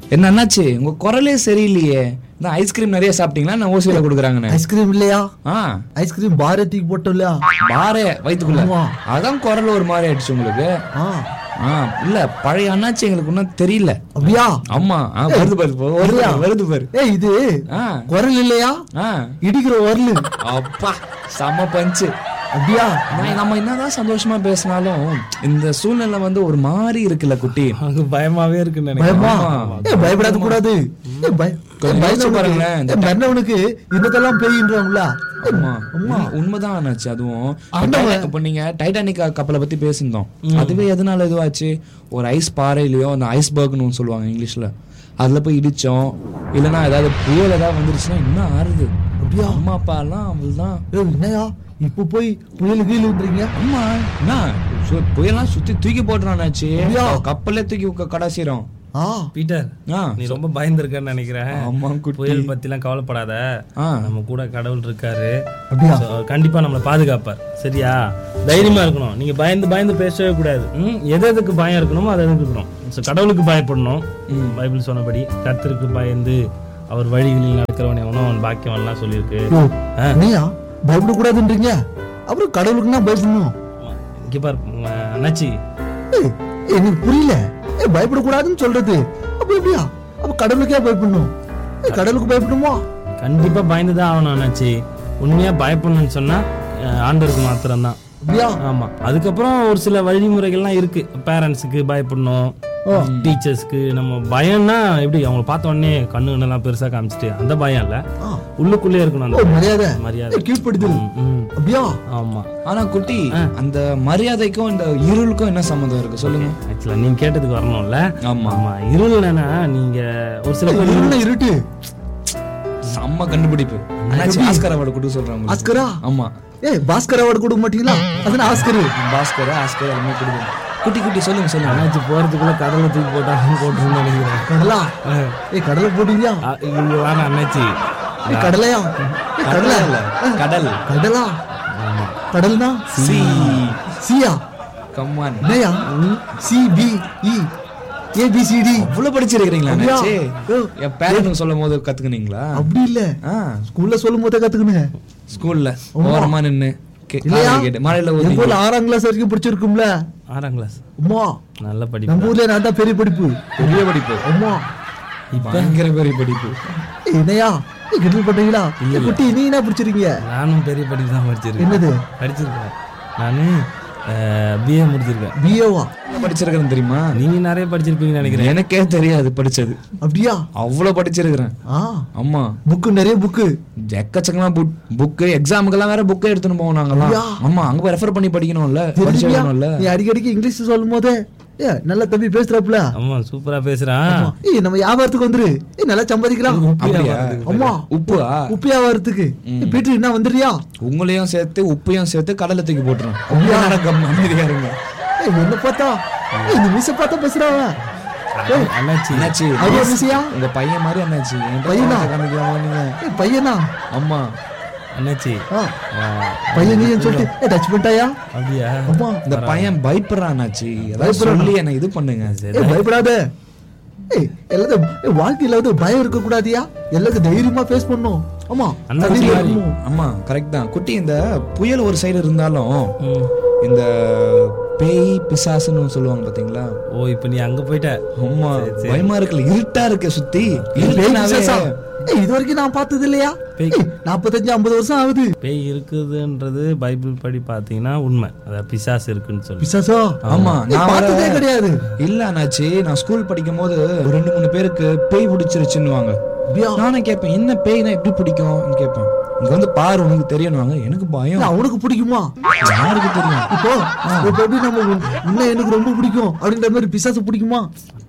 என்ன என்னாச்சு உங்க குரலே சரியில்லையே இந்த ஐஸ்கிரீம் நிறைய சாப்பிட்டீங்களா நான் ஓசியில கொடுக்குறாங்கன்னு ஐஸ்கிரீம் இல்லையா ஆ ஐஸ்கிரீம் பாரதிக்கு போட்டோம் இல்லையா பாரே வயித்துக்குள்ள ஆமா. அதான் குரல் ஒரு மாதிரி ஆயிடுச்சு உங்களுக்கு ஆ ஆ இல்ல பழைய அண்ணாச்சி எங்களுக்கு இன்னும் தெரியல அப்படியா ஆமா ஆ, வருது பாரு போ, வருது அப்படியா? பாரு, வருது பாரு ஏய் இது ஆ குரல் இல்லையா ஆ இடிக்கிற வரலு அப்பா செம பஞ்சு அப்படியா நான் நம்ம என்னதான் சந்தோஷமா பேசினாலும் இந்த சூழ்நிலை வந்து ஒரு மாதிரி இருக்குல்ல குட்டி அங்க பயமாவே இருக்குன்னு நினைக்கிறேன் பயமா ஆமா. ஏய் பயப்படாத கூடாது ஏய் பய கொஞ்சம் யோசிச்சு பாருங்களேன், இந்த மன்னவனுக்கு இன்னதெல்லாம் பேயின்றாங்களா ஆமா உண்மை- உண்மைதான் ஆனாச்சு அதுவும் ஆண்டவன். இப்ப நீங்க டைட்டானிக் கப்பலை பத்தி பேசியிருந்தோம் அதுவே எதனால இதுவாச்சு ஒரு ஐஸ் பாறையிலயோ அந்த ஐஸ் பர்க்னு சொல்லுவாங்க இங்கிலீஷ்ல அதுல போய் இடிச்சோம் இல்லனா ஏதாவது புயல் ஏதாவது வந்துருச்சுன்னா இன்னும் ஆறுது அப்படியா அம்மா அப்பா எல்லாம் அவள்தான் ஏய் என்னையா இப்போ போய் புயல் கீழுன்றீங்க அம்மா என்ன சு- புயல்லாம் சுத்தி தூக்கி போட்டுறானாச்சு அப்படியா? கப்பலே தூக்கி க- கடாசிரும் ஆ பீட்டர் ஆ நீ ரொம்ப பயந்துருக்கன்னு நினைக்கிறேன் ஆமா குட்டி புயல் பத்திலாம் கவலைப்படாத ஆ நம்ம கூட கடவுள் இருக்காரு அப்படியா So, கண்டிப்பா நம்மளை பாதுகாப்பார் சரியா தைரியமா இருக்கணும் நீங்க பயந்து பயந்து பேசவே கூடாது ம், எது எதுக்கு பயம் இருக்கணுமோ அதை எதுக்கு இருக்கணும் ஸோ கடவுளுக்கு பயப்படணும் பைபிள் சொன்னபடி கர்த்தருக்கு பயந்து அவர் வழிகளில் நடக்கிறவன் எவனோ அவன் பாக்கியவன்லாம் சொல்லியிருக்கு யோ ஆ. நீயா பயப்பட கூடாதுன்றீங்க அப்புறம் கடவுளுக்குன்னா பயப்படணும் இங்க பாரு உங்க அண்ணாச்சி ஏய் எனக்கு புரியல ஏய் பயப்பட கூடாதுன்னு சொல்றது அப்ப எப்படியா அப்ப கடவுளுக்கே பயப்படணும் ஏய் கடவுளுக்கு பயப்படணுமா கண்டிப்பா பயந்து தான் ஆகணும் அண்ணாச்சி உண்மையா பயப்படணும்னு சொன்னா அஹ், ஆண்டவருக்கு மாத்திரம்தான் அப்படியா ஆமா அதுக்கப்புறம் ஒரு சில வழிமுறைகள்லாம் இருக்கு பேரண்ட்ஸுக்கு பயப்படணும் டீச்சர்ஸ்க்கு நம்ம பயம்னா எப்படி அவங்கள பார்த்த உடனே கண்ணு கண்ணெல்லாம் பெருசா காமிச்சிட்டு அந்த பயம் இல்ல ஆ. உள்ளுக்குள்ளே இருக்கணும் ஓ அந்த மரியாதை மரியாதை ஏய், கீழ்ப்படுதல் ம், ம். அப்படியா ஆமா ஆனா குட்டி அந்த மரியாதைக்கும் இந்த இருளுக்கும் என்ன சம்மந்தம் இருக்கு சொல்லுங்க ஆக்சுவலா நீங்க கேட்டதுக்கு வரணும்ல ஆமா ஆமா இருள்னா நீங்க ஒரு சில ஏய், பேர் இருளுனா இருட்டு செம்ம கண்டுபிடிப்பு அண்ணாச்சி ஆஸ்கர் அவார்டு கொடுக்க சொல்றாங்க ஆஸ்கரா ஆமா ஏய் பாஸ்கர் அவார்டு கொடுக்க மாட்டீங்களா அதான ஆஸ்கர் பாஸ்கர் ஆஸ்கர் எல்லாமே கொடுக்கும் குட்டி குட்டி சொல்லுங்க சொல்லுங்க அண்ணாச்சி போறதுக்குள்ள கடலை தூக்கி போட்டாங்க போட்டுருன்னு நினைக்கிறேன் கடலா ஏய் கடலை போட்டீங்களா ஆ, இங்க வாங்க அண்ணாச்சி ஏய் கடலையா ஏய் கடலை இல்ல கடல் கடலா கடல்னா சி சியா கம்மான் என்னையா C B E A B C D அவ்வளவு படிச்சிருக்கீங்களா அப்படியா? அண்ணாச்சி ஓ. என் பேரனுக்கு சொல்லும் போது கத்துக்குனீங்களா அப்படி இல்ல ஆ ஸ்கூல்ல சொல்லும் போதே கத்துக்கணும் ஸ்கூல்ல ஓரமா நின்னு கே- இல்லையா காதுல கேட்டு மழையில எங்க ஊதி ஊர்ல ஆறாம் கிளாஸ் வரைக்கும் படிச்சிருக்கும்ல ஆறாம் கிளாஸ் அம்மா நல்ல படிப்பு நம்ம ஊர்ல நான் தான் பெரிய படிப்பு பெரிய படிப்பு அம்மா பயங்கர பெரிய படிப்பு ஏய், என்னையா ஏய், கிண்டல் பண்றீங்களா ஏய், குட்டி நீ என்ன படிச்சிருக்கீங்க நானும் பெரிய படிப்பு தான் படிச்சிருக்கேன் என்னது படிச்சிருக்கேன் நானு பிஏ முடிச்சிருக்கேன் பிஏவா என்ன படிச்சிருக்கிறேன் தெரியுமா நீங்க நிறைய படிச்சிருப்பீங்கன்னு நினைக்கிறேன் எனக்கே தெரியாது படிச்சது அப்படியா அவ்வளவு படிச்சிருக்கிறேன் ஆ ஆமா புக்கு நிறைய புக்கு எக்கச்சக்கமா புக்கு எக்ஸாமுக்கெல்லாம் வேற புக்கே எடுத்துன்னு போவோம் நாங்கெல்லாம் அப்படியா? ஆமா அங்க போய் ரெஃபர் பண்ணி படிக்கணும்ல படிச்சு தெரிஞ்சுக்கியா எழுதணும்ல நீ அடிக்கடிக்கு இங்கிலீஷ் சொல்லும் போதே ஏ நல்ல தம்பி பேசுறாப்புல ஆமா சூப்பரா பேசுறான் ஏய் நம்ம வியாபாரத்துக்கு வந்துரு ஏய் நல்லா சம்பாதிக்கலாம் அப்படியா அம்மா உப்பா உப்பு வியாபாரத்துக்கு ஏய், பீட்டர் என்ன வந்துடுறியா உங்களையும் சேர்த்து உப்பையும் சேர்த்து கடலை தூக்கி போட்டுரும் அப்படியா? நடக்கம் அமைதியா இருங்க ஏய் என்ன பார்த்தா ஏய், இந்த மிஸ் பார்த்தா பேசுறாவ அண்ணாச்சி என்னாச்சு அது மிஸ்ஸியா உங்க பையன் மாதிரி என்னாச்சு என்கிட்ட பையனா? பணத்தை காமிக்கலாமா நீங்க ஏய் பையனா ஆமா அண்ணாச்சி ஆ ஆ, பையன் நீ சொல்லிட்டு ஏய் டச் பண்ணிட்டாயா அப்படியா அம்மா இந்த பையன் பயப்படுறானாச்சு ஏதாவது சொல்லி என்ன இது பண்ணுங்க ஏய் பயப்படாத ஏய் எல்லாத்தையும் ஏய், வாழ்க்கையில வந்து பயம் இருக்க கூடாதியா எல்லாத்தையும் தைரியமா ஃபேஸ் பண்ணும் ஆமா அந்த தைரியம் மாதிரி. இருக்கணும். ஆமா கரெக்ட் தான் குட்டி இந்த புயல் ஒரு சைடு இருந்தாலும் ம். இந்த பேய் பிசாசுன்னு சொல்லுவாங்க பாத்தீங்களா ஓ இப்ப நீ அங்க போயிட்ட ஆமா பயமா இருக்குல்ல இருட்டா இருக்கு சுத்தி ஏய், பேய் இருட்டுனாவே பிசாசா? ஏய், இது வரைக்கும் நான் பார்த்தது இல்லையா பேய். ஏய், நாற்பத்தஞ்சு ஐம்பது வருஷம் ஆகுது பேய் இருக்குதுன்றது பைபிள் படி பாத்தீங்கன்னா உண்மை அதாவது பிசாசு இருக்குன்னு சொல்லி பிசாசா ஆமா ஏய், நான் பார்த்ததே வர- கிடையாது இல்ல அண்ணாச்சி நான் ஸ்கூல் படிக்கும் போது ஒரு ரெண்டு மூணு பேருக்கு பேய் பிடிச்சிருச்சுன்னுவாங்க அப்படியா? நானும் கேட்பேன் என்ன பேய்னா எப்படி பிடிக்கும் கேட்பேன் இங்க வந்து பாரு உனக்கு தெரியணுவாங்க எனக்கு பயம் ஏய், அவனுக்கு பிடிக்குமா யாருக்கு தெரியும் இப்போ இப்போ எப்படி நம்ம உன்- உன்னை எனக்கு ரொம்ப பிடிக்கும் அப்படின்ற மாதிரி பிசாசு பிடிக்குமா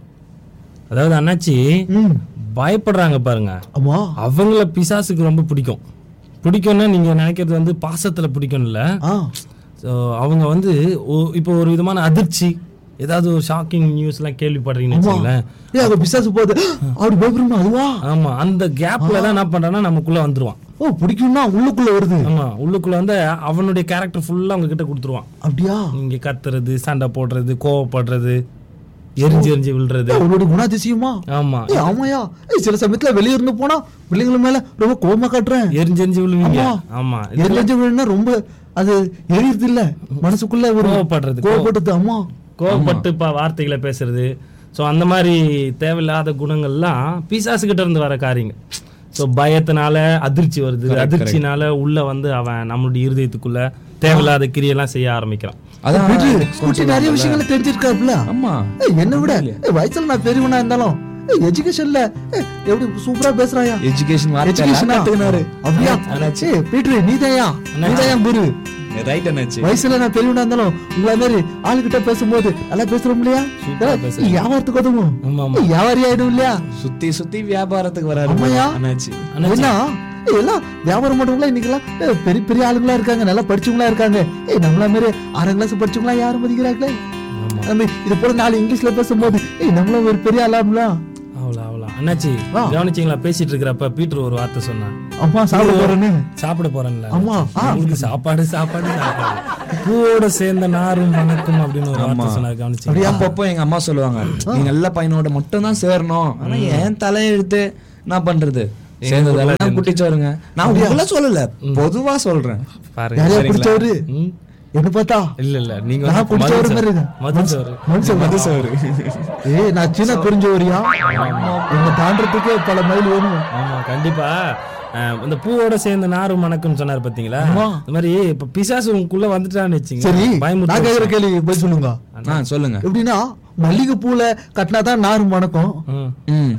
அதாவது அண்ணாச்சி ம் பயப்படுறாங்க பாருங்க ஆமா அவங்கள பிசாசுக்கு ரொம்ப பிடிக்கும் பிடிக்கும்னா நீங்க நினைக்கிறது வந்து பாசத்துல பிடிக்கும்ல ஆ ஸோ அவங்க வந்து ஒ- இப்போ ஒரு விதமான அதிர்ச்சி ஏதாவது ஒரு ஷாக்கிங் நியூஸ்லாம் கேள்விப்படுறீங்கன்னு வச்சுங்களேன் ஏய் அவ பிசாசு போகுது அப்படி பயப்படுமா அதுவா ஆமா அந்த கேப்ல தான் என்ன பண்றான்னா நமக்குள்ள வந்துருவான் ஓ பிடிக்கும்னா உள்ளுக்குள்ள வருது ஆமா உள்ளுக்குள்ள வந்து அவனுடைய கேரக்டர் ஃபுல்லா அவங்க கிட்ட கொடுத்துருவான் அப்படியா இங்க கத்துறது சண்டை போடுறது கோவப்படுறது எரிஞ்சு எரிஞ்சு விழுறது அவளோட குணாதிசயமா ஆமா ஏய், ஆமாயா ஏய், சில சமயத்துல வெளிய இருந்து போனா பிள்ளைங்க மேல ரொம்ப கோவமா காட்டுறேன் எரிஞ்சு எரிஞ்சு விழுவீங்க ஆமா. ஆமா எரிஞ்சு விழுனா ரொம்ப அது எரியுது இல்ல மனசுக்குள்ள ஒரு கோவப்படுறது. கோவப்படுது அம்மா கோவப்பட்டு பா வார்த்தைகளை பேசுறது ஸோ அந்த மாதிரி தேவையில்லாத குணங்கள்லாம் பிசாசு கிட்ட இருந்து வர காரியங்க ஸோ பயத்தினால அதிர்ச்சி வருது அதிர்ச்சினால உள்ள வந்து அவன் நம்மளுடைய இருதயத்துக்குள்ள தேவையில்லாத கிரியெல்லாம் செய்ய ஆரம்பிக்கிறான் அதான் வீட்டு எனக்கு குட்டி நிறைய விஷயங்களை தெரிஞ்சிருக்காப்ல ஆமா ஏய், என்னை விட ஏய், வயசுல நான் பெரியவனா இருந்தாலும் எஜுகேஷன்ல எப்படி சூப்பரா பேசுறாயா எஜுகேஷன் எஜுகேஷனா கத்துக்கினாரு அப்படியா அண்ணாச்சி. ஏய், பீட்ரு நீதாயா நீதாயா குரு ரைட் அண்ணாச்சி வயசுல நான் பெரியவனா இருந்தாலும் உங்கள மாதிரி ஆளுகிட்ட பேசும்போது நல்லா பேசுறோம் இல்லையா சூப்பரா ஏய், பேசுறீங்க. வியாபாரத்துக்கு உதவும் ஆமா ஆமா ஏய், வியாபாரி ஆயிடும் இல்லையா சுத்தி சுத்தி வியாபாரத்துக்கு வராரு ஆமாயா? அண்ணாச்சி என்ன ஏய், எல்லாம் வியாபாரம் பண்றவங்களா இன்னைக்கெல்லாம் ஏய், பெரிய பெரிய ஆளுங்களா இருக்காங்க நல்லா படிச்சவங்களா இருக்காங்க ஏய் நம்மள மாதிரி ஆறாம் கிளாஸ் படிச்சவங்களா யாரும் மதிக்கிறாங்களே ஆமா நம்ம இது போல நாலு இங்கிலீஷ்ல பேசும்போது ஏய் நம்மளும் ஒரு பெரிய ஆளாம்ல அவ்வளோ அவ்வளோ அண்ணாச்சி ஆ. கவனிச்சிங்களா பேசிட்டு இருக்கிறப்ப பீட்டர் ஒரு வார்த்தை சொன்னான் அம்மா சாப்பிட போறேன்னு சாப்பிட போறேன்ல ஆமா, ஆ. உங்களுக்கு சாப்பாடு சாப்பாடு சாப்பாடு பூவோட சேர்ந்த நாரும் வணக்கம் அப்படின்னு ஒரு வார்த்தை சொன்னார் கவனிச்சிங்க அப்படியா? அப்பப்போ எங்க அம்மா சொல்லுவாங்க நீ நல்ல பையனோட மட்டும் தான் சேரணும் ஆனா என் தலையெழுத்து நான் பண்றது சேர்ந்ததெல்லாம் குட்டிச்சோருங்க நான் உங்களை சொல்லல பொதுவா சொல்றேன் பாருங்க யாரையா சரிங்களா? பிடிச்சவரு ம். என்ன பார்த்தா இல்ல இல்ல நீங்க நான் வந்து குடிச்சவரு மது மாதிரி சோறு. இருக்கேன். மது சோறு மனுஷன் மனுஷன் ஏய் நான் சின்ன புரிஞ்சவரியா என்ன தாண்டறதுக்கே பல மைல் வேணும் ஆமா கண்டிப்பா அஹ், இந்த பூவோட சேர்ந்த நாரும் மணக்கும் சொன்னார் பாத்தீங்களா ஆமா. இந்த மாதிரி இப்ப பிசாசு உங்களுக்குள்ள வந்துட்டான்னு வச்சுங்க சரி நான் கேக்குற பயமுறுத்த கேள்வி போய் சொல்லுங்க ஆ சொல்லுங்க எப்படின்னா மல்லிகை பூல கட்டினாதான் நார் மணக்கும் ம். ம்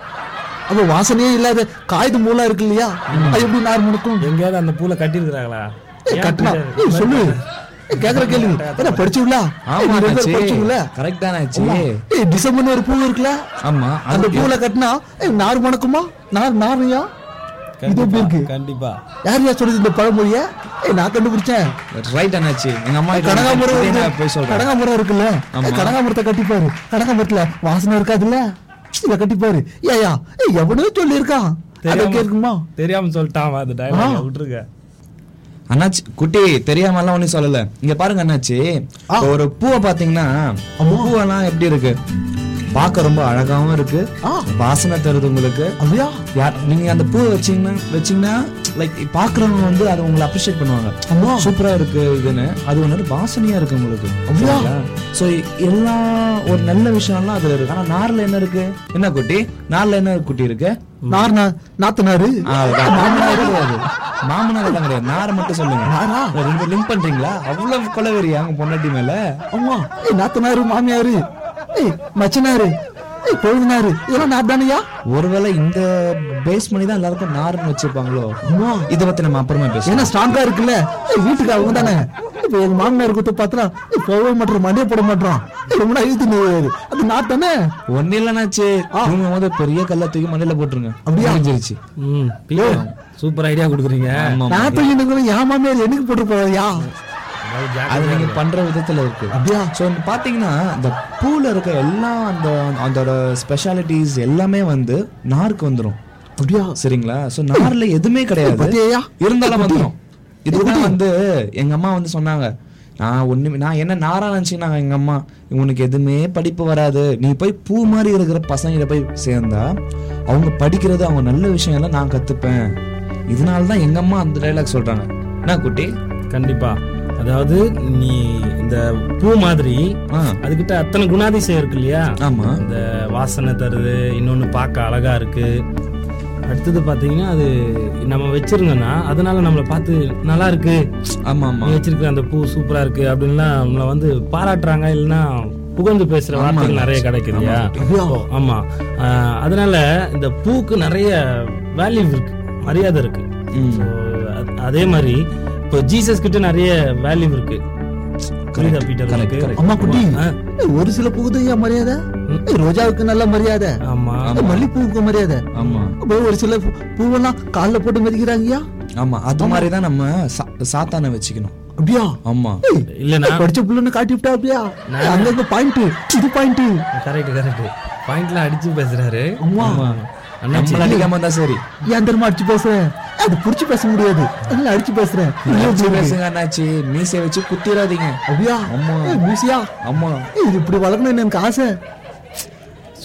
அப்ப வாசனையே இல்லாத காகித மூலா இருக்கு இல்லையா அது எப்படி நார் மணக்கும் எங்கேயாவது அந்த பூல கட்டி இருக்கிறாங்களா ஏய், கட்டினா ஏய், சொல்லு ஏய், கேக்குற கேள்வி என்ன படிச்சுங்களா ஆமா அண்ணாச்சி படிச்சுங்களா கரெக்ட் தானே ஆச்சு ஏய் டிசம்பர்னு ஒரு பூ இருக்குல்ல ஆமா அந்த அது பூல கட்டினா ஏய், நார் மணக்குமா நார் நாரையா இது எப்படி இருக்கு கண்டிப்பா யார் யார் சொல்றது இந்த பழமொழிய ஏய் நான் கண்டுபிடிச்சேன் ரைட் அண்ணாச்சி எங்க அம்மா கிட்ட கனகாமரம் வந்து இருக்கு. நான் போய் சொல்றேன் கனகாமரம் இருக்குல்ல ஆமா. ஏய், கனகாமரத்தை கட்டிப்பாரு கனகாமரத்துல வாசனை இருக்காதுல்ல இத கட்டிப்பாரு ஏயா ஏய் எவனோ சொல்லி இருக்கான் அதை தெரியாம- கேட்குமா தெரியாம சொல்லிட்டான் அது டைலாக் விட்டுருங்க அண்ணாச்சி குட்டி தெரியாமலாம் ஒன்றும் சொல்லல இங்க பாருங்க அண்ணாச்சி ஆ. ஒரு பூவை பாத்தீங்கன்னா பூவெல்லாம் எப்படி இருக்கு பார்க்க ரொம்ப அழகாவும் இருக்கு ஆ. வாசனை தருது உங்களுக்கு அப்படியா யார் நீங்க அந்த பூவை வச்சீங்கன்னா வச்சீங்கன்னா லைக் பாக்குறவங்க வந்து அதை உங்களை அப்ரிஷியேட் பண்ணுவாங்க ஆமா சூப்பரா இருக்கு இதுன்னு அது ஒன்று வாசனையா இருக்கு உங்களுக்கு அப்படியா? ஸோ எல்லா ஒரு நல்ல விஷயம்லாம் அதுல இருக்கு ஆனா நார்ல என்ன இருக்கு என்ன குட்டி நார்ல என்ன குட்டி இருக்கு நார் நா- நாத்தனாரு ஆ, அதான். மாமனார் கிடையாது மாமனார் எல்லாம் கிடையாது நாரை மட்டும் சொல்லுங்க நாரா ரெண்டு லிங்க் பண்றீங்களா அவ்வளவு கொலவெறியா உங்க பொண்டாட்டி மேல ஆமா ஏய் நாத்தனாரு மாமியாரு ஏய் மச்சனாரு ஏய் கொழுந்தனாரு இதெல்லாம் நார் தானையா ஒருவேளை இந்த பேஸ் பண்ணி தான் எல்லாருக்கும் நார்னு வச்சிருப்பாங்களோ ஆமா இதை பத்தி நம்ம அப்புறமா பேசுவோம் ஏன்னா ஸ்ட்ராங்கா இருக்குல்ல ஏய், வீட்டுக்கு அவங்க தானே இப்ப எங்க மாமனார் கொடுத்து பார்த்தா போகவே மாட்டோம் மண்டிய போட மாட்டோம் ஏய், ரொம்ப நாள் இழுத்து நிறுவாரு. அது நார் தானே ஒன்னும் இல்லைனாச்சு தூங்கும் போது பெரிய கல்ல தூக்கி மண்ணில போட்டுருங்க அப்படியா? முடிஞ்சிருச்சு ம் பீட்டர் சூப்பர் ஐடியா கொடுக்குறீங்க ஆமா நான் தூக்கி என் மாமியார் எனக்கு போட்டு போறியா அதாவது ஜாக்கிரதையா அது நீங்க பண்ற விதத்துல இருக்கு அப்படியா ஸோ பாத்தீங்கன்னா இந்த பூல இருக்க எல்லா அந்த அதோட ஸ்பெஷாலிட்டிஸ் எல்லாமே வந்து நாருக்கு வந்துரும் அப்படியா சரிங்களா ஸோ நார்ல எதுவுமே கிடையாது பத்தியா இருந்தாலும் வந்துரும் இதுதான் வந்து எங்க அம்மா வந்து சொன்னாங்க நான் ஒண்ணுமே நான் என்ன நாரா நினைச்சுனாங்க எங்க அம்மா உனக்கு எதுவுமே படிப்பு வராது நீ போய் பூ மாதிரி இருக்கிற பசங்கிட்ட போய் சேர்ந்தா அவங்க படிக்கிறது அவங்க நல்ல விஷயம் எல்லாம் நான் கத்துப்பேன் இதனால தான் எங்க அம்மா அந்த டைலாக் சொல்றாங்க என்ன குட்டி கண்டிப்பா அதாவது நீ இந்த பூ மாதிரி ஆ அதுகிட்ட அத்தனை குணாதிசயம் இருக்கு இல்லையா ஆமா இந்த வாசனை தருது இன்னொன்னு பார்க்க அழகா இருக்கு அடுத்தது பாத்தீங்கன்னா அது நம்ம வச்சிருந்தோம்னா அதனால நம்மளை பார்த்து நல்லா இருக்கு ஆமா ஆமா நீ வச்சிருக்கிற அந்த பூ சூப்பரா இருக்கு அப்படின்லாம் நம்மளை வந்து பாராட்டுறாங்க இல்லைன்னா புகழ்ந்து பேசுற வார்த்தைகள் நிறைய கிடைக்குது இல்லையா அப்படியா ஆமா ஆஹ் அதனால இந்த பூக்கு நிறைய வேல்யூ இருக்கு மரியாதை இருக்கு ம். So, அ- அதே மாதிரி இப்போ ஜீசஸ் கிட்ட நிறைய வேல்யூ இருக்கு புரியுதா பீட்டர் correct, உனக்கு? correct. அம்மா குட்டி ஆ, ஏய், ஒரு சில பூக்கு ஏன் மரியாதை ஏய், ரோஜாவுக்கு நல்ல மரியாதை ஆமா ஏய், மல்லிப்பூவுக்கு மரியாதை ஆமா அப்ப ஒரு சில பூ- பூவெல்லாம் கால்ல போட்டு மிதிக்கிறாங்கயா ஆமா அது மாதிரி தான் நம்ம சா- சாத்தானை வச்சுக்கணும் அப்படியா ஆமா ஏய், இல்லனா படிச்ச புள்ளுன்னு காட்டி விட்டா அப்படியா ஏய், அங்கங்க பாயிண்ட் இது பாயிண்ட் கரெக்ட் கரெக்ட் பாயிண்ட்லாம் அடிச்சு பேசுறாரு அம்மா அண்ணாச்சி நம்மள அடிக்காம தான் சரி ஏன் தெரியுமா அடிச்சு பேசுறேன் அது புடிச்சு பேச முடியாது அதனால அடிச்சு பேசுறேன் அடிச்சு பேசுங்க அண்ணாச்சி மீசை வச்சு குத்திராதீங்க அப்படியா ஆமா. ஏய், மியூசியா ஆமா ஏய், இது இப்படி வளர்க்கணும்னு எனக்கு ஆசை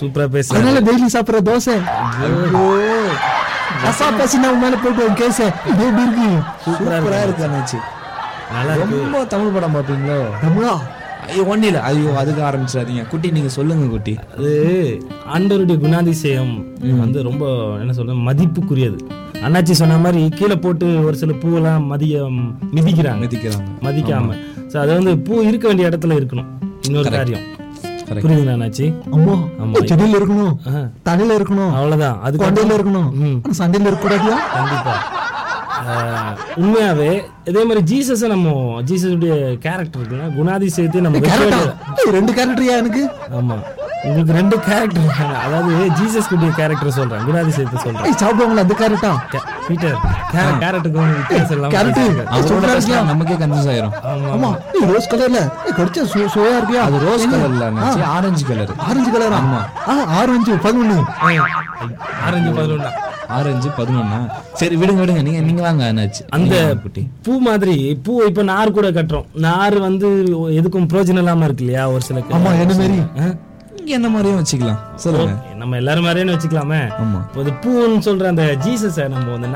சூப்பரா பேசுறாரு அதனால டெய்லி சாப்பிடுற தோசை ஐயோ ரசா பேசினா உன் மேல போயிட்டு கேச இது எப்படி இருக்கு சூப்பரா சூப்பரா இருக்கு இருக்கு அண்ணாச்சி நல்லா இருக்கு ரொம்ப தமிழ் படம் பார்ப்பீங்களோ தமிழா ஐயோ ஒன்றும் இல்லை ஐயோ அதுக்கு ஆரம்பிச்சிடாதீங்க குட்டி நீங்க சொல்லுங்க குட்டி அது ஆண்டவருடைய குணாதிசயம் வந்து ரொம்ப என்ன சொல்றது மதிப்புக்குரியது அண்ணாச்சி சொன்ன மாதிரி கீழே போட்டு ஒரு சில பூவெல்லாம் மதிய மிதிக்கிறாங்க மிதிக்கிறாங்க மதிக்காம சோ அது வந்து பூ இருக்க வேண்டிய இடத்துல இருக்கணும் இன்னொரு காரியம் Correct. புரியுதுங்களா அண்ணாச்சி அம்மா ஆமா. செடியில இருக்கணும் ஆஹா. தலையில இருக்கணும் அவ்வளவுதான் அது கொண்டையில இருக்கணும் ம். ஆனா சண்டையில இருக்க கூடாதியா கண்டிப்பா ஆஹ், உண்மையாவே இதே மாதிரி ஜீசஸ நம்ம ஜீசஸுடைய கேரக்டர் இருக்குல்ல குணாதிசயத்தை நம்ம வைக்க கேரக்டா வேண்டிய- ரெண்டு கேரக்டரியா எனக்கு ஆமா உங்களுக்கு ரெண்டு கேரக்டர் இருக்காங்க அதாவது ஜீசஸ் உடைய கேரக்டர் சொல்றேன் குணாதிசயத்தை சொல்றேன் ஏய், சாப்பிடுவாங்களா அந்த கேரக்டா கே- பீட்டர் கே- கேரட்டுக்கு வந்து வித்தியாசம் இல்லாம கேரட் பேசுறீங்க. அவரோட பேசினா நமக்கே கன்ஃபியூஸ் ஆயிரும் ஆமா ஆமா ஏய், ரோஸ் கலர்ல ஏய், கடிச்சா சு- சுவையா இருக்கியா அது ரோஸ் கலர்ல அண்ணாச்சி ஆரஞ்சு கலர் ஆரஞ்சு கலரா ஆமா. ஆ ஆரஞ்சு பதினொன்னு ஆரஞ்சு பதினொன்னா ஆரஞ்சு பதினொன்னா சரி விடுங்க விடுங்க நீங்க நீங்க வாங்க அண்ணாச்சி அந்த நீங்க வாங்க குட்டி பூ மாதிரி பூ இப்ப நார் கூட கட்டுறோம் நார் வந்து எதுக்கும் பிரோஜனம் இல்லாம இருக்கு இல்லையா ஒரு சில ஆமா என்ன மாதிரி ஆ? நீங்க என்ன மாதிரியும் வச்சுக்கலாம் சொல்லுங்க நம்ம எல்லாரும் மாதிரியே வச்சுக்கலாமே ஆமா இப்போ இது பூன்னு சொல்ற அந்த ஜீசஸை நம்ம வந்து